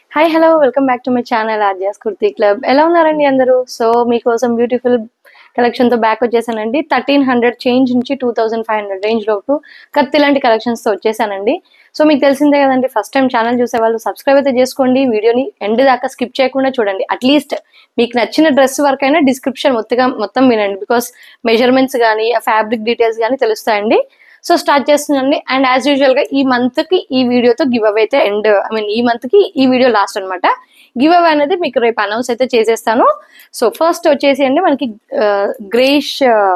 hi hello welcome back to my channel Arjas Kurti Club ఎలా ఉన్నారండి అందరూ సో మీకోసం బ్యూటిఫుల్ కలెక్షన్ తో బ్యాక్ వచ్చేసానండి థర్టీన్ హండ్రెడ్ చేంజ్ నుంచి two thousand five hundred range లోపు కత్తి లాంటి కలెక్షన్స్ తో వచ్చేసానండి సో మీకు తెలిసిందే కదండి ఫస్ట్ టైం ఛానల్ చూసే వాళ్ళు సబ్స్క్రైబ్ అయితే చేసుకోండి వీడియోని ఎండ్ దాకా స్కిప్ చేయకుండా చూడండి అట్లీస్ట్ మీకు నచ్చిన డ్రెస్ వరకు అయినా డిస్క్రిప్షన్ మొత్తగా మొత్తం వినండి బికాస్ మెజర్మెంట్స్ కానీ ఫ్యాబ్రిక్ డీటెయిల్స్ కానీ తెలుస్తాయండి సో స్టార్ట్ చేస్తుందండి అండ్ యాజ్ యూజువల్ గా ఈ మంత్ కి ఈ వీడియోతో గివ్ అవే అయితే ఎండ్ ఐ మీన్ ఈ మంత్ కి ఈ వీడియో లాస్ట్ అన్నమాట గివ్ అవే అనేది మీకు రేపు అనౌన్స్ అయితే చేసేస్తాను సో ఫస్ట్ వచ్చేసి అండి మనకి గ్రేష్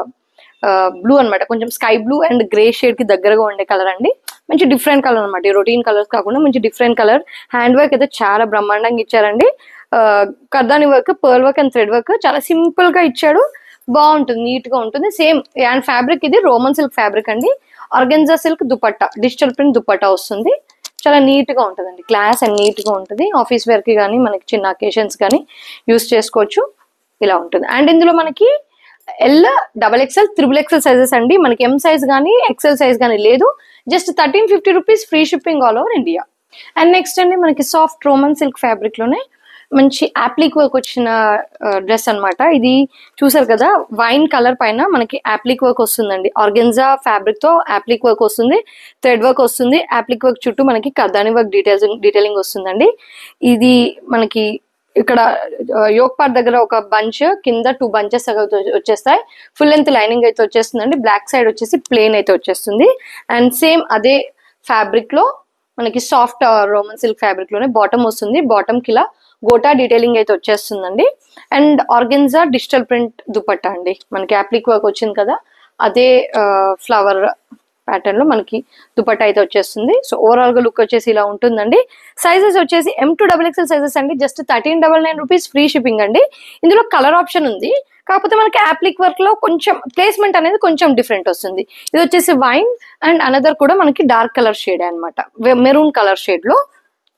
బ్లూ అన్నమాట కొంచెం sky blue and grey shade కి దగ్గరగా ఉండే కలర్ అండి మంచి డిఫరెంట్ కలర్ అనమాట ఈ రొటీన్ కలర్స్ కాకుండా మంచి డిఫరెంట్ కలర్ హ్యాండ్ వర్క్ అయితే చాలా బ్రహ్మాండంగా ఇచ్చారండి kardani work pearl work and thread work చాలా సింపుల్ గా ఇచ్చాడు బాగుంటుంది నీట్ గా ఉంటుంది సేమ్ అండ్ ఫ్యాబ్రిక్ ఇది రోమన్ సిల్క్ ఫ్యాబ్రిక్ అండి organza silk dupatta digital print dupatta వస్తుంది చాలా నీట్ గా ఉంటుందండి క్లాస్ అండ్ నీట్ గా ఉంటుంది ఆఫీస్ వేర్ కి కానీ మనకి చిన్న అకేషన్స్ కానీ యూస్ చేసుకోవచ్చు ఇలా ఉంటుంది అండ్ ఇందులో మనకి L double XL triple XL sizes అండి మనకి ఎం సైజ్ కానీ ఎక్సెల్ సైజ్ కానీ లేదు just thirteen fifty rupees free shipping all over India and next అండి మనకి సాఫ్ట్ రోమన్ సిల్క్ ఫ్యాబ్రిక్ లోనే మంచి యాప్లిక్ వర్క్ వచ్చిన డ్రెస్ అన్నమాట ఇది చూసారు కదా వైన్ కలర్ పైన మనకి యాప్లిక్ వర్క్ వస్తుందండి ఆర్గెన్జా ఫ్యాబ్రిక్ తో యాప్లిక్ వర్క్ వస్తుంది థ్రెడ్ వర్క్ వస్తుంది యాప్లిక్ వర్క్ చుట్టూ మనకి కదాని వర్క్ డీటెయిల్స్ డీటెయిలింగ్ వస్తుందండి ఇది మనకి ఇక్కడ యోగ్ పార్ట్ దగ్గర ఒక బంచ్ కింద టూ బంచెస్ వచ్చేస్తాయి ఫుల్ లెంత్ లైనింగ్ అయితే వచ్చేస్తుందండి బ్లాక్ సైడ్ వచ్చేసి ప్లేన్ అయితే వచ్చేస్తుంది అండ్ సేమ్ అదే ఫ్యాబ్రిక్ లో మనకి సాఫ్ట్ రోమన్ సిల్క్ ఫ్యాబ్రిక్ లోనే బాటమ్ వస్తుంది బాటమ్ కి ఇలా గోటా డీటెయిలింగ్ అయితే వచ్చేస్తుందండి and organza digital print dupatta అండి మనకి యాప్లిక్ వర్క్ వచ్చింది కదా అదే ఫ్లవర్ ప్యాటర్న్ లో మనకి దుపట్టా అయితే వచ్చేస్తుంది సో ఓవరాల్ గా లుక్ వచ్చేసి ఇలా ఉంటుందండి సైజెస్ వచ్చేసి M to double XL sizes అండి just thirteen double nine rupees free shipping అండి ఇందులో కలర్ ఆప్షన్ ఉంది కాకపోతే మనకి యాప్లిక్ వర్క్ లో కొంచెం ప్లేస్మెంట్ అనేది కొంచెం డిఫరెంట్ వస్తుంది ఇది వచ్చేసి వైన్ అండ్ అనదర్ కూడా మనకి డార్క్ కలర్ షేడ్ అనమాట మెరూన్ కలర్ షేడ్ లో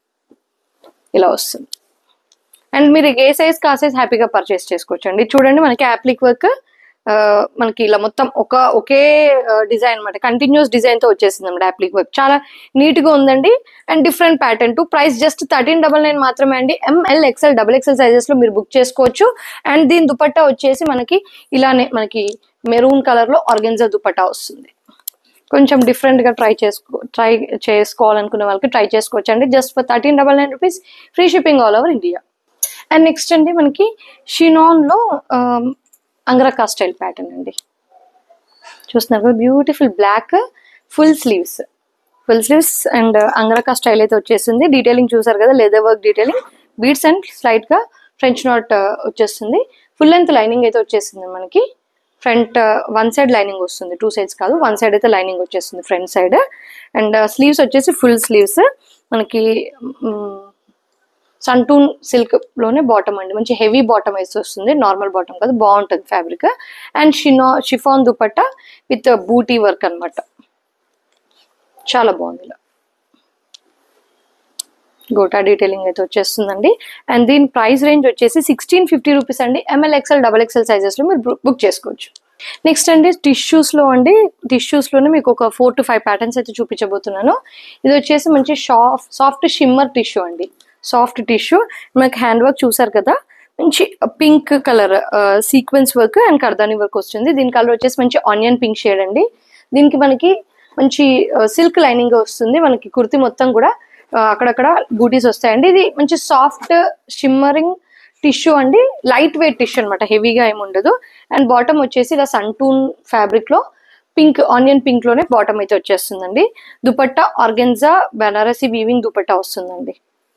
ఇలా వస్తుంది అండ్ మీరు ఏ సైజ్ కా సైజ్ హ్యాపీగా పర్చేస్ చేసుకోవచ్చు అండి చూడండి మనకి యాప్లిక్ వర్క్ మనకి ఇలా మొత్తం ఒక ఒకే డిజైన్ అనమాట కంటిన్యూస్ డిజైన్ తో వచ్చేసింది అనమాట యాప్లిక్ వర్క్ చాలా నీట్ గా ఉందండి and different pattern to price just thirteen double nine మాత్రమే అండి M L XL double XL sizes లో మీరు బుక్ చేసుకోవచ్చు అండ్ దీని దుపట్టా వచ్చేసి మనకి ఇలానే మనకి మెరూన్ కలర్ లో ఆర్గెన్జా దుపట్టా వస్తుంది కొంచెం డిఫరెంట్ గా ట్రై చేసుకో ట్రై చేసుకోవాలనుకునే వాళ్ళకి ట్రై చేసుకోవచ్చు అండి just for thirteen double nine rupees free shipping all over India and next అండి మనకి షినాన్ లో అంగ్రకా స్టైల్ ప్యాటర్న్ అండి చూస్తున్నారు కదా beautiful black full sleeves full sleeves and angrakha style అయితే వచ్చేసింది డీటెయిలింగ్ చూసారు కదా leather work detailing beads and slight గా ఫ్రెంచ్ నాట్ వచ్చేస్తుంది ఫుల్ లెంత్ లైనింగ్ అయితే వచ్చేసింది మనకి ఫ్రంట్ వన్ సైడ్ లైనింగ్ వస్తుంది టూ సైడ్స్ కాదు వన్ సైడ్ అయితే లైనింగ్ వచ్చేస్తుంది ఫ్రంట్ సైడ్ అండ్ స్లీవ్స్ వచ్చేసి ఫుల్ స్లీవ్స్ మనకి సంటూన్ సిల్క్ లోనే బాటమ్ అండి మంచి హెవీ బాటమ్ అయితే వస్తుంది నార్మల్ బాటమ్ కాదు బాగుంటుంది ఫ్యాబ్రిక్ అండ్ షినో chiffon dupatta with booti work అనమాట చాలా బాగుంది ఇలా గోటా డీటెయిలింగ్ అయితే వచ్చేస్తుందండి అండ్ దీని ప్రైస్ రేంజ్ వచ్చేసి సిక్స్టీన్ ఫిఫ్టీ రూపీస్ అండి M L XL double XL sizes లో మీరు బుక్ చేసుకోవచ్చు నెక్స్ట్ అండి టిష్యూస్ లో అండి టిష్యూస్ లోనే మీకు ఒక ఫోర్ టు ఫైవ్ ప్యాటర్న్స్ అయితే చూపించబోతున్నాను ఇది వచ్చేసి మంచి సాఫ్ట్ సాఫ్ట్ షిమ్మర్ టిష్యూ అండి సాఫ్ట్ టిష్యూ మనకి హ్యాండ్ వర్క్ చూసారు కదా మంచి pink colour sequence work and కర్దాని work వస్తుంది దీని కలర్ వచ్చేసి మంచి ఆనియన్ పింక్ షేడ్ అండి దీనికి మనకి మంచి సిల్క్ లైనింగ్ వస్తుంది మనకి కుర్తి మొత్తం కూడా అక్కడక్కడ బూటీస్ వస్తాయండి ఇది మంచి సాఫ్ట్ షిమ్మరింగ్ టిష్యూ అండి లైట్ వెయిట్ టిష్యూ అనమాట హెవీగా ఏమి ఉండదు అండ్ బాటమ్ వచ్చేసి ఇలా సంటూన్ ఫ్యాబ్రిక్ లో పింక్ ఆనియన్ పింక్ లోనే బాటమ్ అయితే వచ్చేస్తుందండి దుపట్టా ఆర్గెన్జా బనారసి వీవింగ్ దుపట్టా వస్తుందండి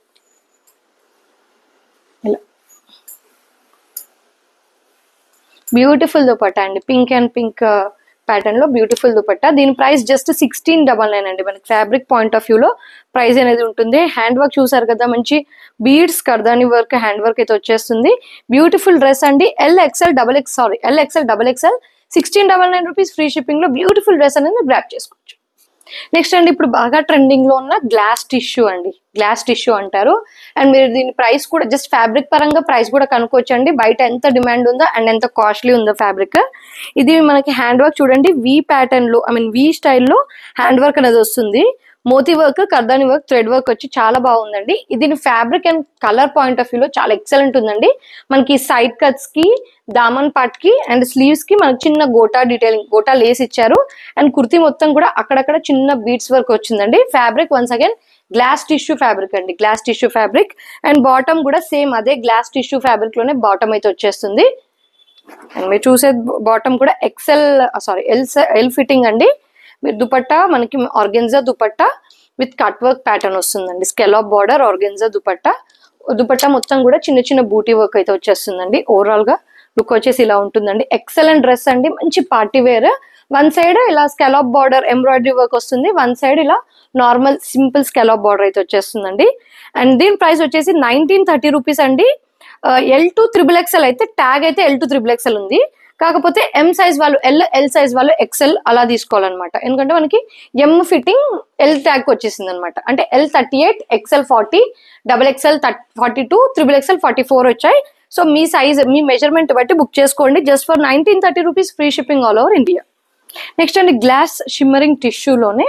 ఇలా బ్యూటిఫుల్ దుపట్టా అండి పింక్ అండ్ పింక్ ప్యాటర్న్ లో బ్యూటిఫుల్ దుపట్టా దీని price just sixteen double nine అండి మనకి ఫ్యాబ్రిక్ పాయింట్ ఆఫ్ వ్యూలో ప్రైస్ అనేది ఉంటుంది హ్యాండ్ వర్క్ చూసారు కదా మంచి beads kardani work hand work అయితే వచ్చేస్తుంది బ్యూటిఫుల్ డ్రెస్ అండి L XL double X sorry L XL double XL sixteen double nine rupees free shipping లో బ్యూటిఫుల్ డ్రెస్ అనేది గ్రాప్ చేసుకోవచ్చు నెక్స్ట్ అండి ఇప్పుడు బాగా ట్రెండింగ్ లో ఉన్న గ్లాస్ టిష్యూ అండి గ్లాస్ టిష్యూ అంటారు అండ్ మీరు దీని ప్రైస్ కూడా జస్ట్ ఫ్యాబ్రిక్ పరంగా ప్రైస్ కూడా కనుక్కోవచ్చు అండి బయట ఎంత డిమాండ్ ఉందో అండ్ ఎంత కాస్ట్లీ ఉందో ఫ్యాబ్రిక్ ఇది మనకి హ్యాండ్ వర్క్ చూడండి వి ప్యాటర్న్ లో ఐ మీన్ వి స్టైల్లో హ్యాండ్ వర్క్ అనేది వస్తుంది moti work kardani work thread work వచ్చి చాలా బాగుందండి దీని fabric and colour point of వ్యూలో చాలా ఎక్సలెంట్ ఉందండి మనకి సైడ్ కట్స్ కి దామన్ పార్ట్ కి అండ్ స్లీవ్స్ కి మనకి చిన్న గోటా డీటెయిలింగ్ గోటా లేస్ ఇచ్చారు అండ్ కుర్తీ మొత్తం కూడా అక్కడక్కడ చిన్న బీట్స్ వర్క్ వచ్చిందండి fabric once again glass tissue fabric అండి glass tissue fabric and bottom కూడా సేమ్ అదే గ్లాస్ టిష్యూ ఫ్యాబ్రిక్ లోనే బాటమ్ అయితే వచ్చేస్తుంది అండ్ మీరు చూసే బాటమ్ కూడా XL sorry L L fitting అండి మీరు దుపట్టా మనకి organza dupatta with cut work pattern వస్తుందండి scallop border organza dupatta dupatta మొత్తం కూడా చిన్న చిన్న బూటీ వర్క్ అయితే వచ్చేస్తుందండి ఓవరాల్ గా లుక్ వచ్చేసి ఇలా ఉంటుందండి ఎక్సలెంట్ డ్రెస్ అండి మంచి పార్టీ వేర్ వన్ సైడ్ ఇలా స్కెలాప్ బార్డర్ ఎంబ్రాయిడరీ వర్క్ వస్తుంది వన్ సైడ్ ఇలా నార్మల్ సింపుల్ స్కెలాప్ బార్డర్ అయితే వచ్చేస్తుందండి అండ్ దీని ప్రైస్ వచ్చేసి నైన్టీన్ థర్టీ రూపీస్ అండి ఎల్ టు త్రిబుల్ ఎక్స్ఎల్ అయితే ట్యాగ్ అయితే ఎల్ టు త్రిబుల్ ఎక్స్ఎల్ ఉంది కాకపోతే ఎం సైజ్ వాళ్ళు ఎల్ ఎల్ సైజ్ వాళ్ళు ఎక్సెల్ అలా తీసుకోవాలన్నమాట ఎందుకంటే మనకి ఎం ఫిట్టింగ్ ఎల్ ట్యాగ్ వచ్చేసింది అనమాట అంటే L thirty eight XL forty double XL forty two triple XL forty four వచ్చాయి సో మీ సైజ్ మీ మెజర్మెంట్ బట్టి బుక్ చేసుకోండి just for nineteen thirty rupees free shipping all over India next అండి glass shimmering టిష్యూలోనే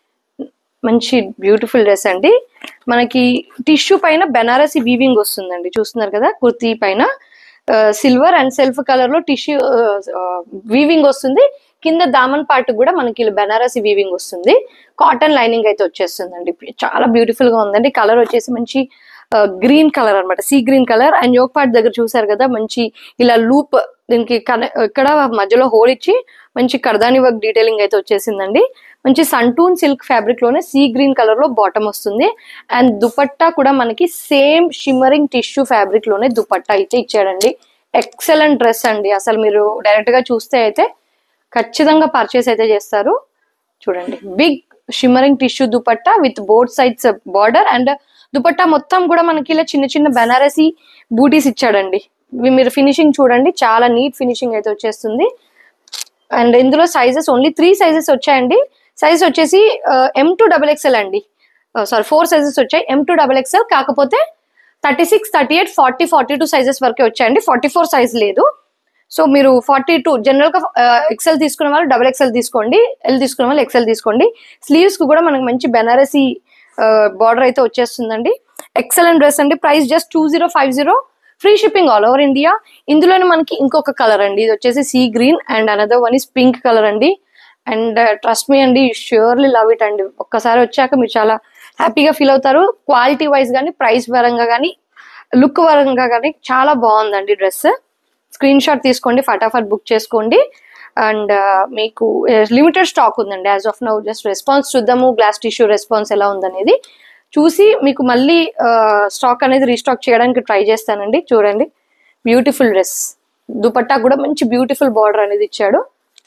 మంచి బ్యూటిఫుల్ డ్రెస్ అండి మనకి టిష్యూ పైన బెనారసి వీవింగ్ వస్తుందండి చూస్తున్నారు కదా కుర్తీ పైన సిల్వర్ అండ్ సెల్ఫ్ కలర్ లో టిష్యూ వీవింగ్ వస్తుంది కింద దామన్ పార్ట్ కూడా మనకి ఇలా బెనారసి వీవింగ్ వస్తుంది కాటన్ లైనింగ్ అయితే వచ్చేస్తుందండి చాలా బ్యూటిఫుల్ గా ఉందండి కలర్ వచ్చేసి మంచి గ్రీన్ కలర్ అన్నమాట sea green colour and yoke part దగ్గర చూసారు కదా మంచి ఇలా లూప్ దీనికి కన- ఇక్కడ మధ్యలో హోల్ ఇచ్చి మంచి కర్దాని వర్క్ డీటెయిలింగ్ అయితే వచ్చేసిందండి మంచి సంటూన్ సిల్క్ ఫ్యాబ్రిక్ లోనే సీ గ్రీన్ కలర్ లో బాటమ్ వస్తుంది అండ్ దుపట్టా కూడా మనకి సేమ్ షిమ్మరింగ్ టిష్యూ ఫ్యాబ్రిక్ లోనే దుపట్టా అయితే ఇచ్చాడండి ఎక్సలెంట్ డ్రెస్ అండి అసలు మీరు డైరెక్ట్ గా చూస్తే అయితే ఖచ్చితంగా పర్చేస్ అయితే చేస్తారు చూడండి big shimmering tissue dupatta with both sides border and dupatta మొత్తం కూడా మనకి ఇలా చిన్న చిన్న బెనారసి బూటీస్ ఇచ్చాడండి ఇవి మీరు ఫినిషింగ్ చూడండి చాలా నీట్ ఫినిషింగ్ అయితే వచ్చేస్తుంది అండ్ ఇందులో సైజెస్ ఓన్లీ త్రీ సైజెస్ వచ్చాయండి సైజ్ వచ్చేసి ఎం టు డబల్ ఎక్స్ఎల్ అండి సారీ ఫోర్ సైజెస్ వచ్చాయి ఎం టు డబల్ ఎక్స్ఎల్ కాకపోతే thirty six thirty eight forty forty two sizes వరకే వచ్చాయండి ఫార్టీ ఫోర్ సైజ్ లేదు సో మీరు ఫార్టీ టూ జనరల్ గా ఎక్సెల్ తీసుకున్న వాళ్ళు డబల్ ఎక్సెల్ తీసుకోండి ఎల్ తీసుకున్న వాళ్ళు ఎక్సెల్ తీసుకోండి స్లీవ్స్ కు కూడా మనకి మంచి బెనారసి బార్డర్ అయితే వచ్చేస్తుందండి ఎక్సలెంట్ డ్రెస్ అండి price just two zero five zero free shipping all over India ఇందులోనే మనకి ఇంకొక కలర్ అండి ఇది వచ్చేసి sea green and another one is pink colour అండి అండ్ ట్రస్ట్ మీ అండి ష్యూర్లీ లవ్ ఇట్ అండి ఒక్కసారి వచ్చాక మీరు చాలా హ్యాపీగా ఫీల్ అవుతారు క్వాలిటీ వైజ్ కానీ ప్రైస్ పరంగా కానీ లుక్ పరంగా కానీ చాలా బాగుందండి డ్రెస్ స్క్రీన్ షాట్ తీసుకోండి ఫటాఫట్ బుక్ చేసుకోండి అండ్ మీకు లిమిటెడ్ స్టాక్ ఉందండి as of now just response చూద్దాము గ్లాస్ టిష్యూ రెస్పాన్స్ ఎలా ఉందనేది చూసి మీకు మళ్ళీ స్టాక్ అనేది రీస్టాక్ చేయడానికి ట్రై చేస్తానండి చూడండి బ్యూటిఫుల్ డ్రెస్ దుపట్టా కూడా మంచి బ్యూటిఫుల్ బార్డర్ అనేది ఇచ్చాడు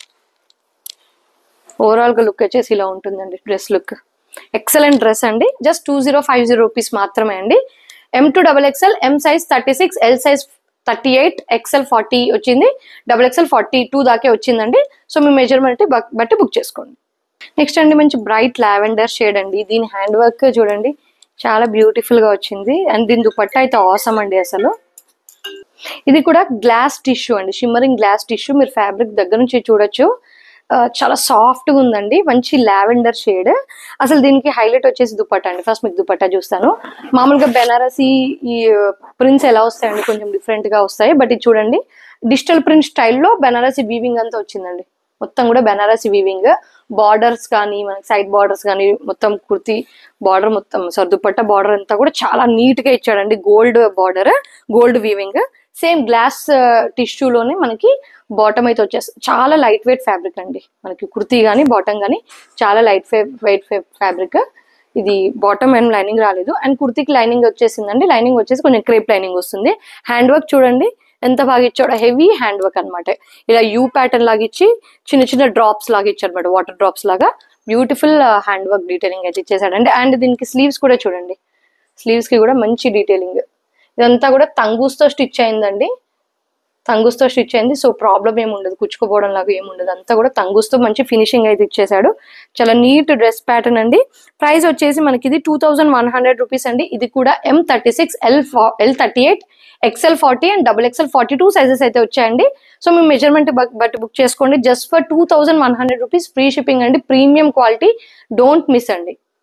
ఓవరాల్ గా లుక్ వచ్చేసి ఇలా ఉంటుందండి డ్రెస్ లుక్ ఎక్సలెంట్ డ్రెస్ అండి just two zero five zero rupees మాత్రమే అండి M to double XL M size thirty six L size thirty eight XL forty వచ్చింది డబల్ ఎక్స్ఎల్ ఫార్టీ టూ దాకే వచ్చిందండి సో మీ మెజర్మెంట్ బట్టి బుక్ చేసుకోండి next అండి మంచి బ్రైట్ లావెండర్ షేడ్ అండి దీని హ్యాండ్ వర్క్ చూడండి చాలా బ్యూటిఫుల్ గా వచ్చింది అండ్ దీని దుపట్టా అయితే అవసరం అండి అసలు ఇది కూడా గ్లాస్ టిష్యూ అండి షిమ్మరింగ్ గ్లాస్ టిష్యూ మీరు ఫ్యాబ్రిక్ దగ్గర నుంచి చూడొచ్చు ఆ, చాలా సాఫ్ట్ గా ఉందండి మంచి లావెండర్ షేడ్ అసలు దీనికి హైలైట్ వచ్చేసి దుపట్టా అండి ఫస్ట్ మీకు దుపట్టా చూస్తాను మామూలుగా బెనారసి ఈ ప్రింట్స్ ఎలా వస్తాయండి కొంచెం డిఫరెంట్ గా వస్తాయి బట్ ఇది చూడండి డిజిటల్ ప్రింట్ స్టైల్లో బెనారసి వీవింగ్ అంతా వచ్చిందండి మొత్తం కూడా బెనారసి వీవింగ్ బార్డర్స్ కానీ మనకి సైడ్ బార్డర్స్ కానీ మొత్తం కుర్తి బార్డర్ మొత్తం సారీ దుపట్టా బార్డర్ అంతా కూడా చాలా నీట్ గా ఇచ్చాడండి gold border gold weaving same glass టిష్యూలోనే మనకి బాటమ్ అయితే వచ్చేస్తుంది చాలా లైట్ వెయిట్ ఫ్యాబ్రిక్ అండి మనకి కుర్తీ కానీ బాటమ్ కానీ చాలా లైట్ వెయిట్ ఫ్యాబ్రిక్ ఇది బాటమ్ అండ్ లైనింగ్ రాలేదు అండ్ కుర్తీకి లైనింగ్ వచ్చేసిందండి లైనింగ్ వచ్చేసి కొంచెం క్రేప్ లైనింగ్ వస్తుంది హ్యాండ్ వర్క్ చూడండి ఎంత బాగా ఇచ్చాడో హెవీ హ్యాండ్ వర్క్ అనమాట ఇలా యూ ప్యాటర్న్ లాగా ఇచ్చి చిన్న చిన్న డ్రాప్స్ లాగా ఇచ్చాడు అనమాట వాటర్ డ్రాప్స్ లాగా బ్యూటిఫుల్ హ్యాండ్ వర్క్ డీటెయిలింగ్ అయితే ఇచ్చేసాడండి అండ్ దీనికి స్లీవ్స్ కూడా చూడండి స్లీవ్స్ కి కూడా మంచి డీటెయిలింగ్ ఇదంతా కూడా తంగూస్తో స్టిచ్ అయిందండి తంగుస్తో స్టిచ్ అయింది సో ప్రాబ్లం ఏమి ఉండదు కుచ్చుకోపోవడం లాగా ఏమి ఉండదు అంతా కూడా తంగుస్తో మంచి ఫినిషింగ్ అయితే ఇచ్చేసాడు చాలా నీట్ డ్రెస్ ప్యాటర్న్ అండి ప్రైస్ వచ్చేసి మనకి ఇది two thousand one hundred rupees అండి ఇది కూడా M thirty six L L thirty eight XL forty and double XL forty two sizes అయితే వచ్చాయండి సో మీ మెజర్మెంట్ బట్టి బుక్ చేసుకోండి just for two thousand one hundred rupees free shipping అండి premium quality don't miss అండి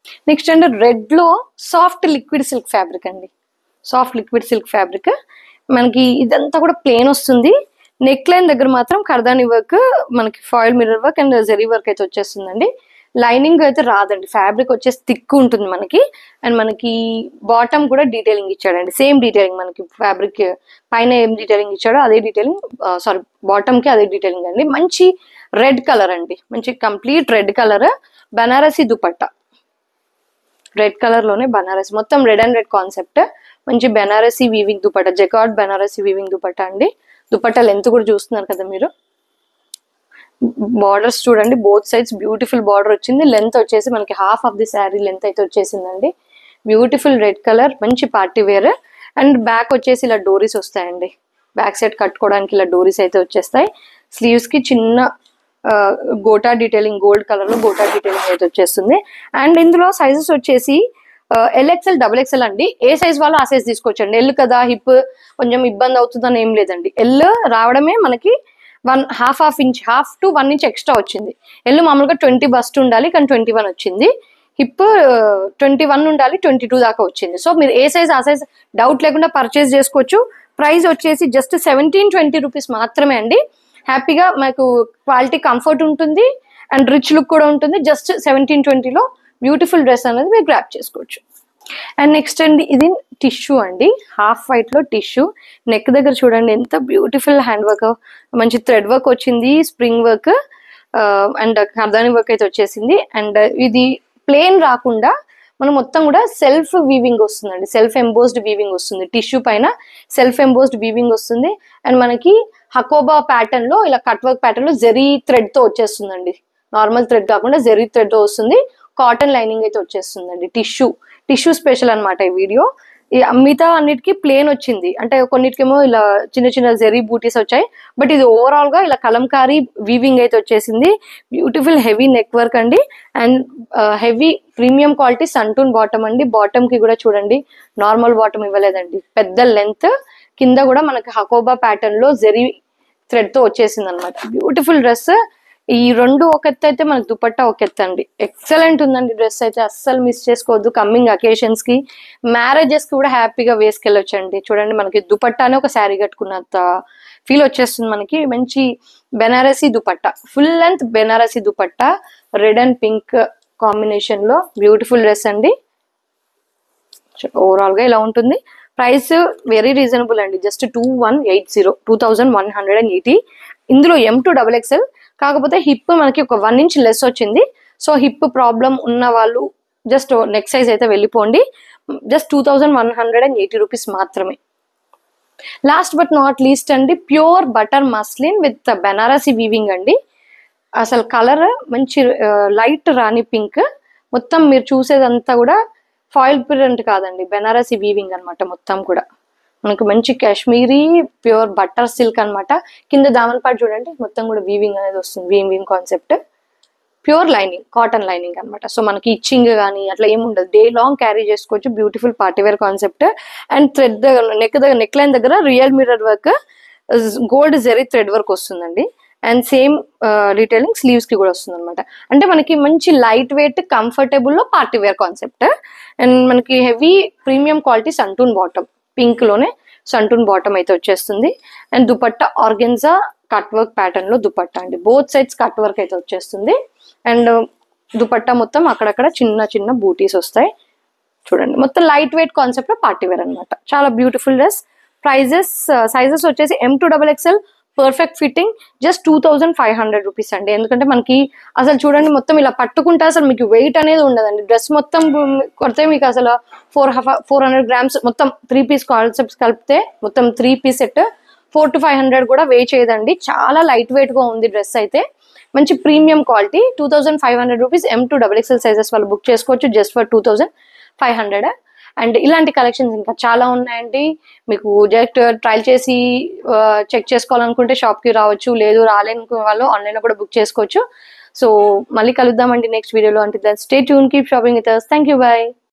next అండి red లో soft liquid silk fabric అండి సాఫ్ట్ లిక్విడ్ సిల్క్ ఫ్యాబ్రిక్ మనకి ఇదంతా కూడా ప్లేన్ వస్తుంది నెక్ లైన్ దగ్గర మాత్రం కర్దాని వర్క్ మనకి ఫాయిల్ మిర్రర్ వర్క్ అండ్ జెరీ వర్క్ అయితే వచ్చేస్తుందండి లైనింగ్ అయితే రాదండి ఫ్యాబ్రిక్ వచ్చేసి థిక్ ఉంటుంది మనకి అండ్ మనకి బాటమ్ కూడా డీటెయిలింగ్ ఇచ్చాడండి సేమ్ డీటెయిలింగ్ మనకి ఫ్యాబ్రిక్ పైన ఏం డీటెయిలింగ్ ఇచ్చాడో అదే డీటెయిలింగ్ సారీ బాటమ్ కి అదే డీటెయిలింగ్ అండి మంచి రెడ్ కలర్ అండి మంచి complete red colour Banarasi dupatta red colour లోనే బనారసి మొత్తం రెడ్ అండ్ రెడ్ కాన్సెప్ట్ మంచి Banarasi weaving dupatta jacquard Banarasi weaving dupatta అండి దుపట్టా లెంత్ కూడా చూస్తున్నారు కదా మీరు బార్డర్స్ చూడండి బోత్ సైడ్స్ బ్యూటిఫుల్ బార్డర్ వచ్చింది లెంత్ వచ్చేసి మనకి half of the sari length అయితే వచ్చేసిందండి బ్యూటిఫుల్ రెడ్ కలర్ మంచి పార్టీ వేర్ అండ్ బ్యాక్ వచ్చేసి ఇలా డోరీస్ వస్తాయండి బ్యాక్ సైడ్ కట్టుకోవడానికి ఇలా డోరీస్ అయితే వచ్చేస్తాయి స్లీవ్స్ కి చిన్న ఆ, గోటా డీటెయిలింగ్ గోల్డ్ కలర్ లో గోటా డీటెయిలింగ్ అయితే వచ్చేస్తుంది అండ్ ఇందులో సైజెస్ వచ్చేసి ఎల్ఎక్స్ఎల్ డబుల్ ఎక్స్ఎల్ అండి ఏ సైజ్ వాళ్ళు ఆ సైజ్ తీసుకోవచ్చండి ఎల్ కదా హిప్ కొంచెం ఇబ్బంది అవుతుందని ఏం లేదండి ఎల్ రావడమే మనకి one half half inch half to one inch extra వచ్చింది ఎల్ మామూలుగా ట్వంటీ బస్ట్ ఉండాలి కానీ ట్వంటీ వన్ వచ్చింది హిప్ ట్వంటీ వన్ ఉండాలి ట్వంటీ టూ దాకా వచ్చింది సో మీరు ఏ సైజ్ ఆ సైజ్ డౌట్ లేకుండా పర్చేస్ చేసుకోవచ్చు ప్రైస్ వచ్చేసి జస్ట్ సెవెంటీన్ ట్వంటీ రూపీస్ మాత్రమే అండి హ్యాపీగా మనకు క్వాలిటీ కంఫర్ట్ ఉంటుంది అండ్ రిచ్ లుక్ కూడా ఉంటుంది జస్ట్ సెవెంటీన్ ట్వంటీలో బ్యూటిఫుల్ డ్రెస్ అనేది మీరు గ్రాప్ చేసుకోవచ్చు అండ్ నెక్స్ట్ అండి ఇది టిష్యూ అండి హాఫ్ వైట్ లో టిష్యూ నెక్ దగ్గర చూడండి ఎంత బ్యూటిఫుల్ హ్యాండ్ వర్క్ మంచి థ్రెడ్ వర్క్ వచ్చింది స్ప్రింగ్ వర్క్ అండ్ కర్దాని వర్క్ అయితే వచ్చేసింది అండ్ ఇది ప్లేన్ రాకుండా మనం మొత్తం కూడా సెల్ఫ్ వీవింగ్ వస్తుందండి సెల్ఫ్ ఎంబోస్డ్ వీవింగ్ వస్తుంది టిష్యూ పైన సెల్ఫ్ ఎంబోస్డ్ వీవింగ్ వస్తుంది అండ్ మనకి హకోబా ప్యాటర్న్ లో ఇలా కట్ వర్క్ ప్యాటర్న్ లో జెరీ థ్రెడ్ తో వచ్చేస్తుందండి నార్మల్ థ్రెడ్ కాకుండా జెరీ థ్రెడ్ తో వస్తుంది కాటన్ లైనింగ్ అయితే వచ్చేస్తుందండి టిష్యూ టిష్యూ స్పెషల్ అన్నమాట ఈ వీడియో ఈ మిగతా అన్నిటికీ ప్లేన్ వచ్చింది అంటే కొన్నిటికేమో ఇలా చిన్న చిన్న జెరీ బూటీస్ వచ్చాయి బట్ ఇది ఓవరాల్ గా ఇలా కలంకారీ వీవింగ్ అయితే వచ్చేసింది బ్యూటిఫుల్ హెవీ నెక్ వర్క్ అండి and heavy premium quality santoon bottom అండి బాటమ్ కి కూడా చూడండి నార్మల్ బాటమ్ ఇవ్వలేదండి పెద్ద లెంత్ కింద కూడా మనకి హకోబా ప్యాటర్న్ లో జెరీ థ్రెడ్ తో వచ్చేసింది అనమాట బ్యూటిఫుల్ డ్రెస్ ఈ రెండు ఒక ఎత్తు అయితే మనకి దుపట్టా ఒక ఎత్తు అండి ఎక్సలెంట్ ఉందండి డ్రెస్ అయితే అస్సలు మిస్ చేసుకోవద్దు కమ్మింగ్ అకేషన్స్ కి మ్యారేజెస్ కి కూడా హ్యాపీగా వేసుకెళ్ళొచ్చండి చూడండి మనకి దుపట్టానే ఒక శారీ కట్టుకున్నంత ఫీల్ వచ్చేస్తుంది మనకి మంచి Banarasi dupatta full length Banarasi dupatta red and pink combination లో బ్యూటిఫుల్ డ్రెస్ అండి ఓవరాల్ గా ఇలా ఉంటుంది ప్రైస్ వెరీ రీజనబుల్ అండి just two one eight zero two thousand one hundred and eighty ఇందులో ఎం టు డబుల్ ఎక్స్ఎల్ కాకపోతే హిప్ మనకి ఒక వన్ ఇంచ్ లెస్ వచ్చింది సో హిప్ ప్రాబ్లం ఉన్న వాళ్ళు జస్ట్ నెక్ సైజ్ అయితే వెళ్ళిపోండి just two thousand one hundred and eighty rupees మాత్రమే లాస్ట్ బట్ నాట్ లీస్ట్ అండి pure butter muslin with Banarasi weaving అండి అసలు కలర్ మంచి లైట్ రాణి పింక్ మొత్తం మీరు చూసేదంతా కూడా ఫాయిల్ ప్రింట్ కాదండి బెనారసీ వీవింగ్ అన్నమాట మొత్తం కూడా మనకు మంచి కాశ్మీరీ ప్యూర్ బట్టర్ సిల్క్ అన్నమాట కింద దామన్ పాటు చూడండి మొత్తం కూడా వీవింగ్ అనేది వస్తుంది weaving concept pure lining cotton lining అన్నమాట సో మనకి ఇచ్చింగ్ కానీ అట్లా ఏమి ఉండదు డే లాంగ్ క్యారీ చేసుకోవచ్చు beautiful party wear concept and thread neck దగ్గర నెక్ లైన్ దగ్గర రియల్ మిర్రర్ వర్క్ గోల్డ్ జెరీ థ్రెడ్ వర్క్ వస్తుందండి అండ్ సేమ్ డీటెయిలింగ్ స్లీవ్స్ కి కూడా వస్తుంది అనమాట అంటే మనకి మంచి లైట్ వెయిట్ కంఫర్టబుల్ లో పార్టీ వేర్ కాన్సెప్ట్ అండ్ మనకి heavy premium quality santoon bottom pink లోనే సంటూన్ బాటమ్ అయితే వచ్చేస్తుంది and dupatta organza cut work pattern లో దుపట్టా అండి బోత్ సైడ్స్ కట్ వర్క్ అయితే వచ్చేస్తుంది అండ్ దుపట్టా మొత్తం అక్కడక్కడ చిన్న చిన్న బూటీస్ వస్తాయి చూడండి మొత్తం లైట్ వెయిట్ కాన్సెప్ట్ లో పార్టీ వేర్ అనమాట చాలా బ్యూటిఫుల్ డ్రెస్ ప్రైజెస్ సైజెస్ వచ్చేసి M to double XL perfect fitting just two thousand five hundred rupees అండి ఎందుకంటే మనకి అసలు చూడండి మొత్తం ఇలా పట్టుకుంటే అసలు మీకు వెయిట్ అనేది ఉండదండి డ్రెస్ మొత్తం కొడితే మీకు అసలు ఫోర్ ఫోర్ హండ్రెడ్ గ్రామ్స్ మొత్తం త్రీ పీస్ కాన్సెప్ట్స్ కలిపితే మొత్తం three piece set four to five hundred కూడా వే చేయదండి చాలా లైట్ వెయిట్ గా ఉంది డ్రెస్ అయితే మంచి premium quality two thousand five hundred rupees M to double XL sizes వాళ్ళు బుక్ చేసుకోవచ్చు just for two thousand five hundred and ఇలాంటి కలెక్షన్స్ ఇంకా చాలా ఉన్నాయండి మీకు డైరెక్ట్ ట్రయల్ చేసి చెక్ చేసుకోవాలనుకుంటే షాప్కి రావచ్చు లేదు రాలేని వాళ్ళు ఆన్లైన్లో కూడా బుక్ చేసుకోవచ్చు సో మళ్ళీ కలుద్దామండి నెక్స్ట్ వీడియోలో అంటే stay tune keep shopping with thank you bye